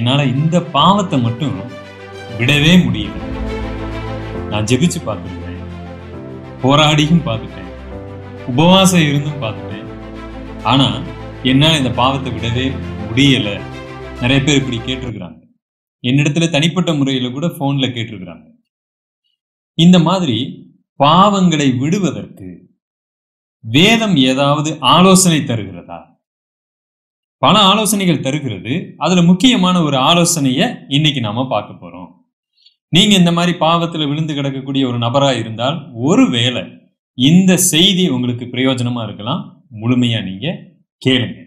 என்னால இந்த பாவத்தை மட்டும் விடவே முடியல நான் ஜெபிச்சு பார்த்துருக்கேன் போராடியும் பார்த்துட்டேன் உபவாசம் இருந்தும் பார்த்துட்டேன் ஆனா என்னால இந்த பாவத்தை விடவே முடியல நிறைய பேர் இப்படி கேட்டிருக்கிறாங்க என்னிடத்துல தனிப்பட்ட முறையில கூட போன்ல கேட்டிருக்கிறாங்க இந்த மாதிரி பாவங்களை விடுவதற்கு வேதம் ஏதாவது ஆலோசனை தருகிறதா பல ஆலோசனைகள் தருகிறது அதுல முக்கியமான ஒரு ஆலோசனைய இன்னைக்கு நாம பார்க்க போறோம் நீங்க இந்த மாதிரி பாவத்துல விழுந்து கிடக்கக்கூடிய ஒரு நபரா இருந்தால் ஒருவேளை இந்த செய்தி உங்களுக்கு பிரயோஜனமா இருக்கலாம் முழுமையா நீங்க கேளுங்க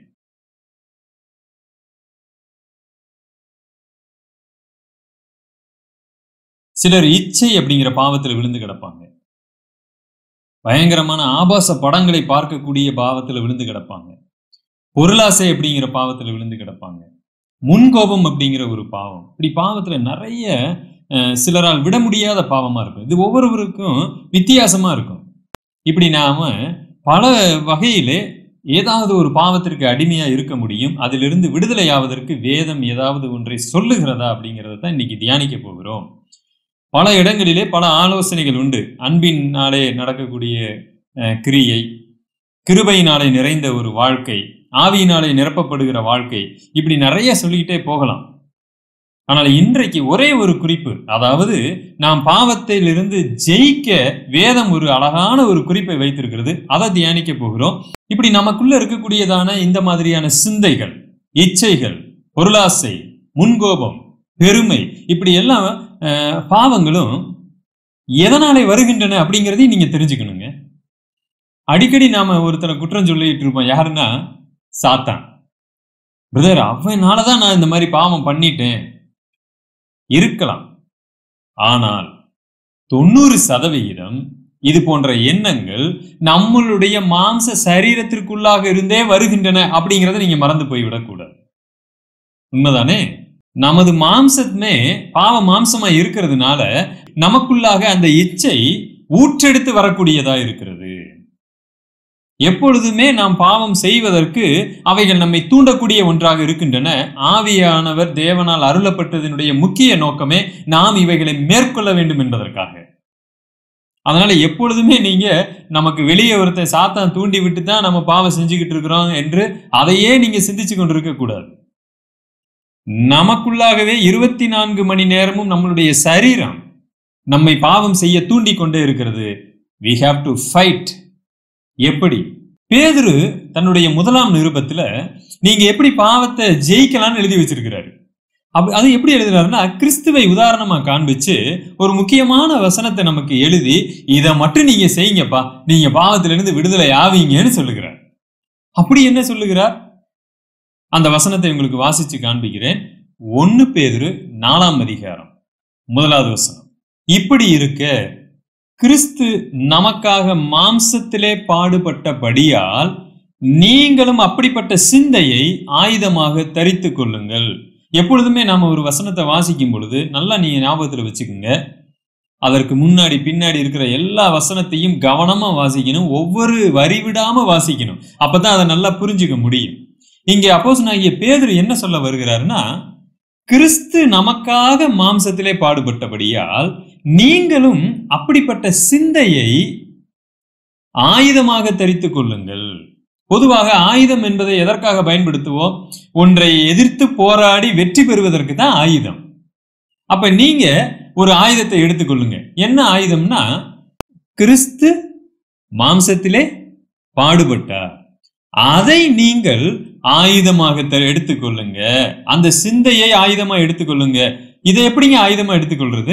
சிலர் இச்சை அப்படிங்கிற பாவத்துல விழுந்து கிடப்பாங்க பயங்கரமான ஆபாச படங்களை பார்க்கக்கூடிய பாவத்துல விழுந்து கிடப்பாங்க பொருளாசை அப்படிங்கிற பாவத்துல விழுந்து கிடப்பாங்க முன்கோபம் அப்படிங்கிற ஒரு பாவம் இப்படி பாவத்துல நிறைய அஹ், சிலரால் விட முடியாத பாவமா இருக்கும் இது ஒவ்வொருவருக்கும் வித்தியாசமா இருக்கும் இப்படி நாம பல வகையிலே ஏதாவது ஒரு பாவத்திற்கு அடிமையா இருக்க முடியும் அதிலிருந்து விடுதலை ஆவதற்கு வேதம் ஏதாவது ஒன்றை சொல்லுகிறதா அப்படிங்கிறத தான் இன்னைக்கு தியானிக்க போகிறோம் பல இடங்களிலே பல ஆலோசனைகள் உண்டு அன்பினாலே நடக்கக்கூடிய அஹ், கிரியை கிருபையினாலே நிறைந்த ஒரு வாழ்க்கை ஆவியினாலே நிரப்பப்படுகிற வாழ்க்கை இப்படி நிறைய சொல்லிக்கிட்டே போகலாம் ஆனால் இன்றைக்கு ஒரே ஒரு குறிப்பு அதாவது நாம் பாவத்திலிருந்து ஜெயிக்க வேதம் ஒரு அழகான ஒரு குறிப்பை வைத்திருக்கிறது அதை தியானிக்க போகிறோம் இப்படி நமக்குள்ள இருக்கக்கூடியதான இந்த மாதிரியான சிந்தைகள் இச்சைகள் பொருளாசை முன்கோபம் பெருமை இப்படி எல்லாம் அஹ், பாவங்களும் எதனாலே வருகின்றன அப்படிங்கிறதையும் நீங்க தெரிஞ்சுக்கணுங்க அடிக்கடி நாம ஒருத்தரை குற்றம் சொல்லிட்டு இருப்போம் யாருன்னா சாத்தான் பிரதர் அவனால தான் நான் இந்த மாதிரி பாவம் பண்ணிட்டேன் இருக்கலாம் ஆனால் தொண்ணூறு சதவிகிதம் இது போன்ற எண்ணங்கள் நம்மளுடைய மாம்ச சரீரத்திற்குள்ளாக இருந்தே வருகின்றன அப்படிங்கிறத நீங்க மறந்து போய்விடக்கூடாது உண்மைதானே நமது மாம்சமே பாவ மாம்சமா இருக்கிறதுனால நமக்குள்ளாக அந்த இச்சை ஊற்றெடுத்து வரக்கூடியதா இருக்கிறது எப்பொழுதுமே நாம் பாவம் செய்வதற்கு அவைகள் நம்மை தூண்டக்கூடிய ஒன்றாக இருக்கின்றன ஆவியானவர் தேவனால் அருளப்பட்டதனுடைய முக்கிய நோக்கமே நாம் இவைகளை மேற்கொள்ள வேண்டும் என்பதற்காக அதனால எப்பொழுதுமே நீங்க நமக்கு வெளியே ஒருத்தன் சாத்தான் தூண்டி விட்டு தான் நம்ம பாவம் செஞ்சுக்கிட்டு இருக்கிறோம் என்று அதையே நீங்க சிந்திச்சு கொண்டிருக்க கூடாது நமக்குள்ளாகவே இருபத்தி நான்கு மணி நேரமும் நம்மளுடைய சரீரம் நம்மை பாவம் செய்ய தூண்டி கொண்டே இருக்கிறது we have டு ஃபைட் எப்படி பேதுரு தன்னுடைய முதலாம் நிருபத்துல நீங்க எப்படி பாவத்தை ஜெயிக்கலாம்னு எழுதி வச்சிருக்கிறாரு அப்ப அது எப்படி எழுதுறாருன்னா கிறிஸ்துவை உதாரணமா காண்பிச்சு ஒரு முக்கியமான வசனத்தை நமக்கு எழுதி இதை மட்டும் நீங்க செய்யுங்கப்பா நீங்க பாவத்திலிருந்து விடுதலை ஆவீங்கன்னு சொல்லுகிறார் அப்படி என்ன சொல்லுகிறார் அந்த வசனத்தை உங்களுக்கு வாசிச்சு காண்பிக்கிறேன் ஒன்னு பேதுரு நாலாம் அதிகாரம் முதலாவது வசனம் இப்படி இருக்க கிறிஸ்து நமக்காக மாம்சத்திலே பாடுபட்டபடியால் நீங்களும் அப்படிப்பட்ட சிந்தையை ஆயுதமாக தரித்து கொள்ளுங்கள் எப்பொழுதுமே நாம ஒரு வசனத்தை வாசிக்கும் பொழுது நல்லா நீங்க ஞாபகத்துல வச்சுக்கோங்க அதற்கு முன்னாடி பின்னாடி இருக்கிற எல்லா வசனத்தையும் கவனமா வாசிக்கணும் ஒவ்வொரு வரி விடாம வாசிக்கணும் அப்பதான் அதை நல்லா புரிஞ்சுக்க முடியும் இங்கே அப்போஸ் பேதுரு என்ன சொல்ல வருகிறாருன்னா கிறிஸ்து நமக்காக மாம்சத்திலே பாடுபட்டபடியால் நீங்களும் அப்படிப்பட்ட சிந்தையை ஆயுதமாக தரித்துக் கொள்ளுங்கள் பொதுவாக ஆயுதம் என்பதை எதற்காக பயன்படுத்துவோம் ஒன்றை எதிர்த்து போராடி வெற்றி பெறுவதற்கு தான் ஆயுதம் அப்ப நீங்க ஒரு ஆயுதத்தை எடுத்துக்கொள்ளுங்க என்ன ஆயுதம்னா கிறிஸ்து மாம்சத்திலே பாடுபட்டார் அதை நீங்கள் ஆயுதமாக த- எடுத்துக்கொள்ளுங்க அந்த சிந்தையை ஆயுதமா எடுத்துக்கொள்ளுங்க இதை எப்படிங்க ஆயுதமா எடுத்துக்கொள்றது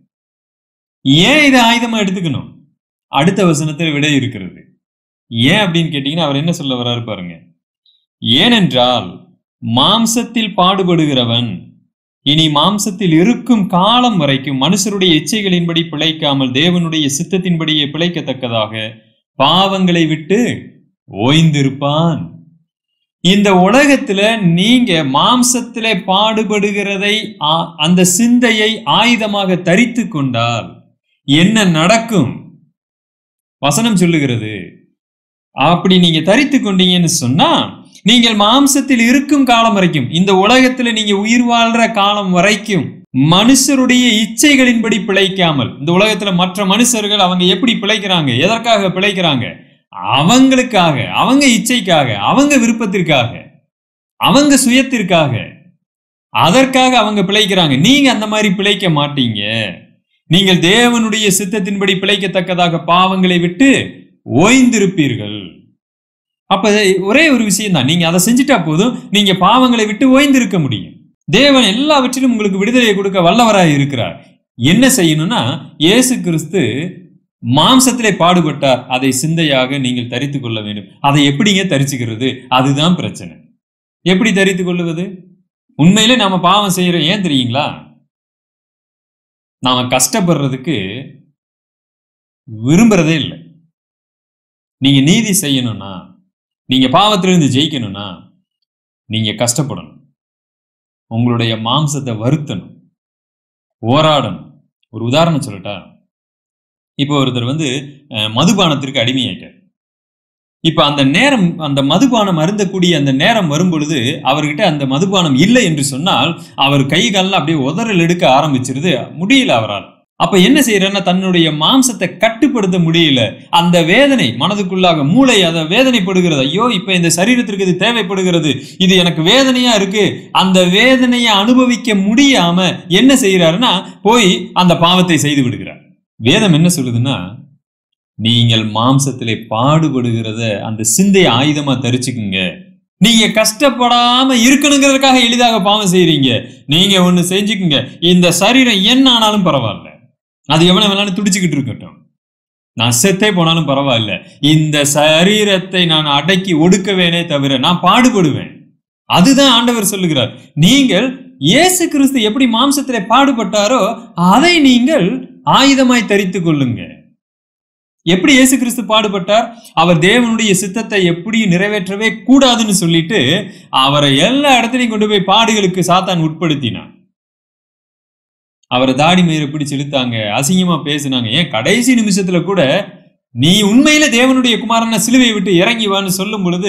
ஏன் இதை ஆயுதமா எடுத்துக்கணும் அடுத்த வசனத்தில் விடை இருக்கிறது ஏன் அப்படின்னு கேட்டீங்கன்னா அவர் என்ன சொல்ல வர்றாரு பாருங்க ஏனென்றால் மாம்சத்தில் பாடுபடுகிறவன் இனி மாம்சத்தில் இருக்கும் காலம் வரைக்கும் மனுஷருடைய இச்சைகளின்படி பிழைக்காமல் தேவனுடைய சித்தத்தின்படியே பிழைக்கத்தக்கதாக பாவங்களை விட்டு ஓய்ந்திருப்பான் இந்த உலகத்துல நீங்க மாம்சத்திலே பாடுபடுகிறதை ஆ- அந்த சிந்தையை ஆயுதமாக தரித்து கொண்டால் என்ன நடக்கும் வசனம் சொல்லுகிறது அப்படி நீங்க தரித்து கொண்டீங்கன்னு சொன்னா நீங்கள் மாம்சத்தில் இருக்கும் காலம் வரைக்கும் இந்த உலகத்துல நீங்க உயிர் வாழ்ற காலம் வரைக்கும் மனுஷருடைய இச்சைகளின்படி பிழைக்காமல் இந்த உலகத்துல மற்ற மனுஷர்கள் அவங்க எப்படி பிழைக்கிறாங்க எதற்காக பிழைக்கிறாங்க அவங்களுக்காக அவங்க இச்சைக்காக அவங்க விருப்பத்திற்காக அவங்க சுயத்திற்காக அதற்காக அவங்க பிழைக்கிறாங்க நீங்க அந்த மாதிரி பிழைக்க மாட்டீங்க நீங்கள் தேவனுடைய சித்தத்தின்படி பிழைக்கத்தக்கதாக பாவங்களை விட்டு ஓய்ந்திருப்பீர்கள் அப்ப ஒரே ஒரு விஷயம் தான் நீங்க அதை செஞ்சுட்டா போதும் நீங்க பாவங்களை விட்டு ஓய்ந்திருக்க முடியும் தேவன் எல்லாவற்றிலும் உங்களுக்கு விடுதலையை கொடுக்க வல்லவராய் இருக்கிறார் என்ன செய்யணும்னா இயேசு கிறிஸ்து மாம்சத்திலே பாடுபட்டார் அதை சிந்தையாக நீங்கள் தரித்து கொள்ள வேண்டும் அதை எப்படிங்க தரிச்சுக்கிறது அதுதான் பிரச்சனை எப்படி தரித்து கொள்ளுவது உண்மையிலே நாம பாவம் செய்யறோம் ஏன் தெரியுங்களா நாம கஷ்டப்படுறதுக்கு விரும்புறதே இல்லை நீங்க நீதி செய்யணும்னா நீங்க பாவத்திலிருந்து ஜெயிக்கணும்னா நீங்க கஷ்டப்படணும் உங்களுடைய மாம்சத்தை வருத்தணும் போராடணும் ஒரு உதாரணம் சொல்லட்டா இப்போ ஒருத்தர் வந்து அஹ், மதுபானத்திற்கு அடிமையாயிட்டார் இப்ப அந்த நேரம் அந்த மதுபானம் அருந்தக்கூடிய அந்த நேரம் வரும் பொழுது அவர்கிட்ட அந்த மதுபானம் இல்லை என்று சொன்னால் அவர் கை காலில் அப்படியே உதறல் எடுக்க ஆரம்பிச்சிருது முடியல அவரால் அப்ப என்ன செய்யறன்னா தன்னுடைய மாம்சத்தை கட்டுப்படுத்த முடியல அந்த வேதனை மனதுக்குள்ளாக மூளை அதை வேதனைப்படுகிறது ஐயோ இப்ப இந்த சரீரத்திற்கு இது தேவைப்படுகிறது இது எனக்கு வேதனையா இருக்கு அந்த வேதனையை அனுபவிக்க முடியாம என்ன செய்யறாருன்னா போய் அந்த பாவத்தை செய்து விடுகிறார் வேதம் என்ன சொல்லுதுன்னா நீங்கள் மாம்சத்திலே பாடுபடுகிறத அந்த சிந்தையை ஆயுதமா தரிச்சுக்குங்க நீங்க கஷ்டப்படாம இருக்கணுங்கிறதுக்காக எளிதாக பாவம் செய்றீங்க நீங்க ஒண்ணு செஞ்சுக்குங்க இந்த சரீரம் என்ன ஆனாலும் பரவாயில்ல அது எவ்வளவு வேணாலும் துடிச்சுக்கிட்டு இருக்கட்டும் நான் செத்தே போனாலும் பரவாயில்ல இந்த சரீரத்தை நான் அடக்கி ஒடுக்கவேனே தவிர நான் பாடுபடுவேன் அதுதான் ஆண்டவர் சொல்லுகிறார் நீங்கள் இயேசு கிறிஸ்து எப்படி மாம்சத்திலே பாடுபட்டாரோ அதை நீங்கள் ஆயுதமாய் தரித்துக் கொள்ளுங்க எப்படி இயேசு கிறிஸ்து பாடுபட்டார் அவர் தேவனுடைய சித்தத்தை எப்படி நிறைவேற்றவே கூடாதுன்னு சொல்லிட்டு அவரை எல்லா இடத்துலையும் கொண்டு போய் பாடுகளுக்கு சாத்தான் உட்படுத்தினான் அவரை தாடி மயிரை பிடிச்சு இழுத்தாங்க அசிங்கமா பேசினாங்க ஏன் கடைசி நிமிஷத்துல கூட நீ உண்மையில தேவனுடைய குமாரனை சிலுவையை விட்டு இறங்கி வான்னு சொல்லும் பொழுது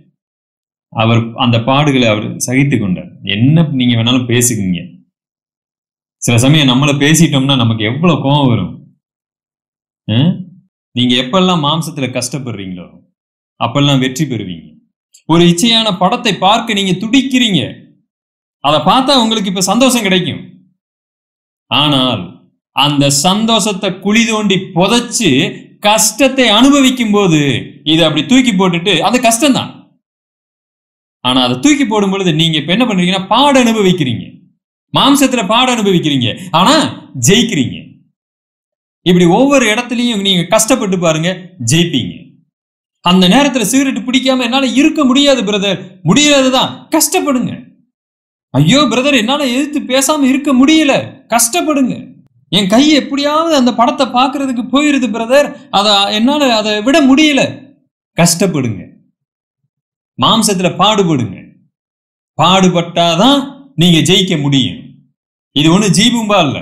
அவர் அந்த பாடுகளை அவர் சகித்து கொண்டார் என்ன நீங்க வேணாலும் பேசுவீங்க சில சமயம் நம்மள பேசிட்டோம்னா நமக்கு எவ்வளவு கோபம் வரும் ஆ? நீங்க எப்பெல்லாம் மாம்சத்துல கஷ்டப்படுறீங்களோ அப்பெல்லாம் வெற்றி பெறுவீங்க ஒரு இச்சையான படத்தை பார்க்க நீங்க துடிக்கிறீங்க அதை பார்த்தா உங்களுக்கு இப்ப சந்தோஷம் கிடைக்கும் ஆனால் அந்த சந்தோஷத்தை குழி தோண்டி புதைச்சு கஷ்டத்தை அனுபவிக்கும் போது இதை அப்படி தூக்கி போட்டுட்டு அது கஷ்டம்தான் ஆனா அதை தூக்கி போடும் பொழுது நீங்க இப்ப என்ன பண்றீங்கன்னா பாட அனுபவிக்கிறீங்க மாம்சத்துல பாட அனுபவிக்கிறீங்க ஆனா ஜெயிக்கிறீங்க இப்படி ஒவ்வொரு இடத்துலயும் நீங்க கஷ்டப்பட்டு பாருங்க ஜெயிப்பீங்க அந்த நேரத்துல சிகரெட் பிடிக்காம என்னால இருக்க முடியாது பிரதர் முடியாதுதான் கஷ்டப்படுங்க ஐயோ பிரதர் என்னால எதிர்த்து பேசாம இருக்க முடியல கஷ்டப்படுங்க என் கை எப்படியாவது அந்த படத்தை பார்க்கிறதுக்கு போயிருது பிரதர் அத என்னால அதை விட முடியல கஷ்டப்படுங்க மாம்சத்துல பாடுபடுங்க பாடுபட்டாதான் நீங்க ஜெயிக்க முடியும் இது ஒண்ணு ஜீபும்பா இல்ல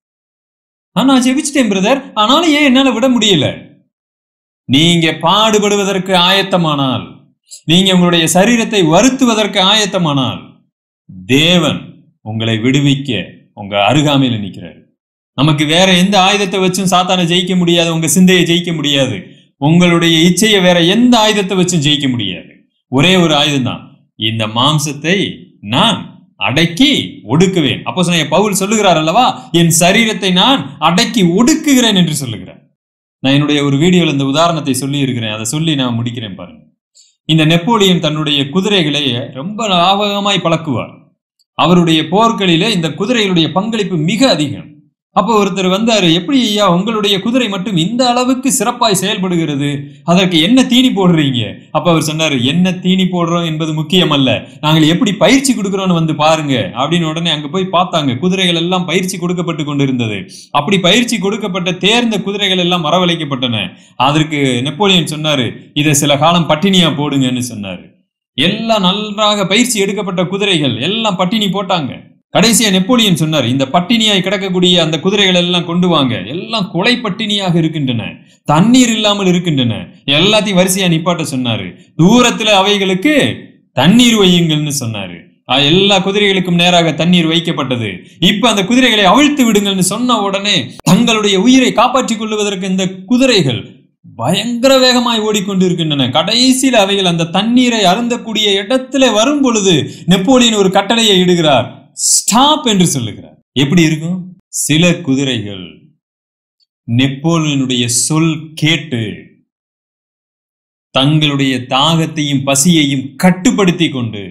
ஆ, நான் ஜெயிச்சிட்டேன் பிரதர் ஆனாலும் ஏன் என்னால விட முடியல நீங்க பாடுபடுவதற்கு ஆயத்தமானால் நீங்க உங்களுடைய சரீரத்தை வருத்துவதற்கு ஆயத்தமானால் தேவன் உங்களை விடுவிக்க உங்க அருகாமையில நிக்கிறாரு நமக்கு வேற எந்த ஆயுதத்தை வச்சும் சாத்தானை ஜெயிக்க முடியாது உங்க சிந்தையை ஜெயிக்க முடியாது உங்களுடைய இச்சையை வேற எந்த ஆயுதத்தை வச்சும் ஜெயிக்க முடியாது ஒரே ஒரு ஆயுதம் தான் இந்த மாம்சத்தை நான் அடக்கி ஒடுக்குவேன் அப்போ சொன்ன பவுல் சொல்லுகிறார் அல்லவா என் சரீரத்தை நான் அடக்கி ஒடுக்குகிறேன் என்று சொல்லுகிறார் நான் என்னுடைய ஒரு வீடியோவில் இந்த உதாரணத்தை சொல்லி இருக்கிறேன் அதை சொல்லி நான் முடிக்கிறேன் பாருங்க இந்த நெப்போலியன் தன்னுடைய குதிரைகளை ரொம்ப லாபகமாய் பழக்குவார் அவருடைய போர்களிலே இந்த குதிரைகளுடைய பங்களிப்பு மிக அதிகம் அப்போ ஒருத்தர் வந்தாரு எப்படி ஐயா உங்களுடைய குதிரை மட்டும் இந்த அளவுக்கு சிறப்பாய் செயல்படுகிறது அதற்கு என்ன தீனி போடுறீங்க அப்ப அவர் சொன்னாரு என்ன தீனி போடுறோம் என்பது முக்கியம் அல்ல நாங்கள் எப்படி பயிற்சி கொடுக்கிறோம்னு வந்து பாருங்க அப்படின்னு உடனே அங்க போய் பார்த்தாங்க குதிரைகள் எல்லாம் பயிற்சி கொடுக்கப்பட்டு கொண்டிருந்தது அப்படி பயிற்சி கொடுக்கப்பட்ட தேர்ந்த குதிரைகள் எல்லாம் வரவழைக்கப்பட்டன அதற்கு நெப்போலியன் சொன்னாரு இதை சில காலம் பட்டினியா போடுங்கன்னு சொன்னாரு எல்லாம் நன்றாக பயிற்சி எடுக்கப்பட்ட குதிரைகள் எல்லாம் பட்டினி போட்டாங்க கடைசியா நெப்போலியன் சொன்னார் இந்த பட்டினியாய் கிடக்கக்கூடிய அந்த குதிரைகள் எல்லாம் கொண்டு வாங்க எல்லாம் கொலை பட்டினியாக இருக்கின்றன தண்ணீர் இல்லாமல் இருக்கின்றன எல்லாத்தையும் வரிசையா நிப்பாட்ட சொன்னாரு தூரத்துல அவைகளுக்கு தண்ணீர் வையுங்கள்னு சொன்னாரு ஆஹ் எல்லா குதிரைகளுக்கும் நேராக தண்ணீர் வைக்கப்பட்டது இப்ப அந்த குதிரைகளை அவிழ்த்து விடுங்கள்னு சொன்ன உடனே தங்களுடைய உயிரை காப்பாற்றிக் கொள்வதற்கு இந்த குதிரைகள் பயங்கர வேகமாய் ஓடிக்கொண்டிருக்கின்றன கடைசியில் அவைகள் அந்த தண்ணீரை அருந்தக்கூடிய இடத்துல வரும் பொழுது நெப்போலியன் ஒரு கட்டளையை இடுகிறார் ஸ்டாப் என்று சொல்லுகிறார் எப்படி இருக்கும் சில குதிரைகள் நெப்போலியனுடைய சொல் கேட்டு தங்களுடைய தாகத்தையும் பசியையும் கட்டுப்படுத்தி கொண்டு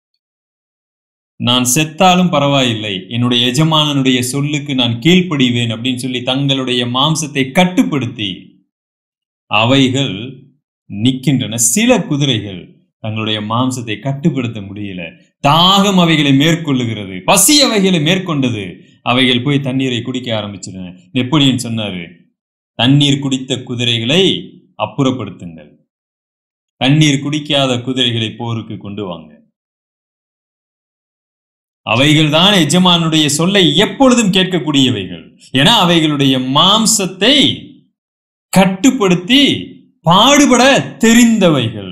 நான் செத்தாலும் பரவாயில்லை என்னுடைய எஜமானனுடைய சொல்லுக்கு நான் கீழ்ப்படிவேன் அப்படின்னு சொல்லி தங்களுடைய மாம்சத்தை கட்டுப்படுத்தி அவைகள் நிற்கின்றன சில குதிரைகள் தங்களுடைய மாம்சத்தை கட்டுப்படுத்த முடியல தாகம் அவைகளை மேற்கொள்ளுகிறது பசி அவைகளை மேற்கொண்டது அவைகள் போய் தண்ணீரை குடிக்க ஆரம்பிச்சிடுன நெப்போலியன் சொன்னாரு தண்ணீர் குடித்த குதிரைகளை அப்புறப்படுத்துங்கள் தண்ணீர் குடிக்காத குதிரைகளை போருக்கு கொண்டு வாங்க அவைகள் தான் எஜமானுடைய சொல்லை எப்பொழுதும் கேட்கக்கூடியவைகள் என அவைகளுடைய மாம்சத்தை கட்டுப்படுத்தி பாடுபட தெரிந்தவைகள்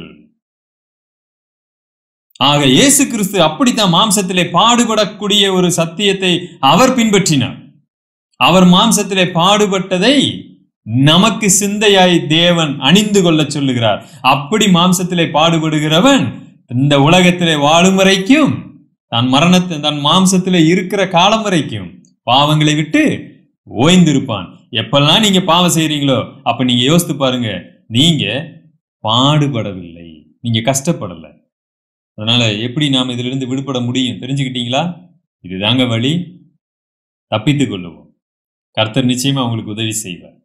ஆக இயேசு கிறிஸ்து அப்படித்தான் மாம்சத்திலே பாடுபடக்கூடிய ஒரு சத்தியத்தை அவர் பின்பற்றினார் அவர் மாம்சத்திலே பாடுபட்டதை நமக்கு சிந்தையாய் தேவன் அணிந்து கொள்ள சொல்லுகிறார் அப்படி மாம்சத்திலே பாடுபடுகிறவன் இந்த உலகத்திலே வாழும் வரைக்கும் தன் மரணத்தை தன் மாம்சத்திலே இருக்கிற காலம் வரைக்கும் பாவங்களை விட்டு ஓய்ந்திருப்பான் எப்பெல்லாம் நீங்க பாவம் செய்றீங்களோ அப்ப நீங்க யோசித்து பாருங்க நீங்க பாடுபடவில்லை நீங்க கஷ்டப்படல அதனால எப்படி நாம் இதிலிருந்து விடுபட முடியும் தெரிஞ்சுக்கிட்டீங்களா இதுதாங்க வழி தப்பித்துக் கொள்ளுவோம் கர்த்தர் நிச்சயமா உங்களுக்கு உதவி செய்வார்